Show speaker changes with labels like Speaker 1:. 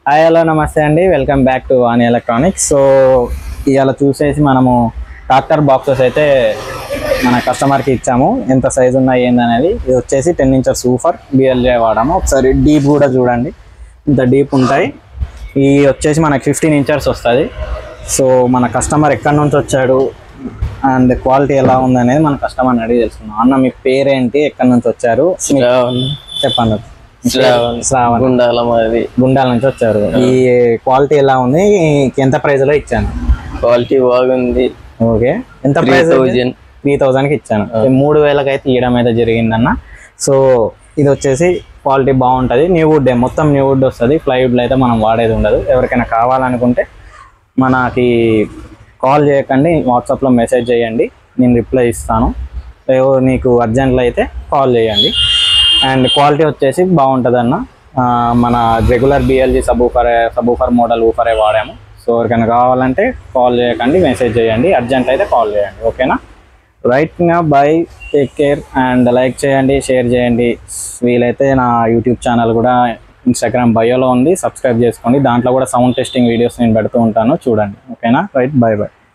Speaker 1: hi hello నమస్తే అండి welcome back to Vani electronics so ఇవాళ చూసేసి మనము ట్రాక్టర్ బాక్సెస్ అయితే మన కస్టమర్కి ఇచ్చాము ఎంత సైజు ఉన్నాయి ఏందనేది ఇది వచ్చేసి టెన్ ఇంచెస్ సూఫర్ బిఎల్జే వాడాము ఒకసారి డీప్ కూడా చూడండి ఇంత డీప్ ఉంటాయి ఈ వచ్చేసి మనకి ఫిఫ్టీన్ ఇంచర్స్ వస్తుంది సో మన కస్టమర్ ఎక్కడి నుంచి వచ్చాడు అండ్ క్వాలిటీ ఎలా ఉందనేది మన కస్టమర్ని అడిగి తెలుసుకున్నాం అన్న మీ పేరేంటి ఎక్కడి నుంచి వచ్చారు మీ-
Speaker 2: శ్రావణ్
Speaker 1: చెప్పండి
Speaker 2: శ్రావణ్
Speaker 1: శ్రావణ్
Speaker 2: గుండాల మాది
Speaker 1: గుండాల నుంచి వచ్చారు ఈ క్వాలిటీ ఎలా ఉంది ఎంత ప్రైస్ లో ఇచ్చాను
Speaker 2: క్వాలిటీ బాగుంది
Speaker 1: ఓకే ఎంత
Speaker 2: త్రీ
Speaker 1: ప్రైస్
Speaker 2: థౌజండ్
Speaker 1: త్రీ థౌజండ్కి ఇచ్చాను ఈ మూడు వేలకి అయితే ఇవ్వడం అయితే జరిగిందన్న సో ఇది వచ్చేసి క్వాలిటీ బాగుంటుంది న్యూ వుడ్ మొత్తం న్యూ వుడ్ వస్తుంది ప్లైవుడ్లో అయితే మనం వాడేది ఉండదు ఎవరికైనా కావాలనుకుంటే మనకి కాల్ చేయకండి వాట్సాప్లో మెసేజ్ చేయండి నేను రిప్లై ఇస్తాను ఏవో నీకు అర్జెంట్లో అయితే కాల్ చేయండి అండ్ క్వాలిటీ వచ్చేసి బాగుంటుంది అన్న ఆ, మన regular BLG subwoofer subwoofer model ఊఫరే వాడాము సో ఎవరికైనా కావాలంటే కాల్ చేయకండి మెసేజ్ చేయండి అర్జెంట్ అయితే కాల్ చేయండి ఓకేనా రైట్ నా bye take care and like చేయండి షేర్ చేయండి వీలైతే నా యూట్యూబ్ ఛానల్ కూడా ఇన్స్టాగ్రామ్ బయోలో ఉంది సబ్స్క్రైబ్ చేసుకోండి దాంట్లో కూడా సౌండ్ టెస్టింగ్ వీడియోస్ నేను పెడుతూ ఉంటాను చూడండి ఓకేనా రైట్ బై బై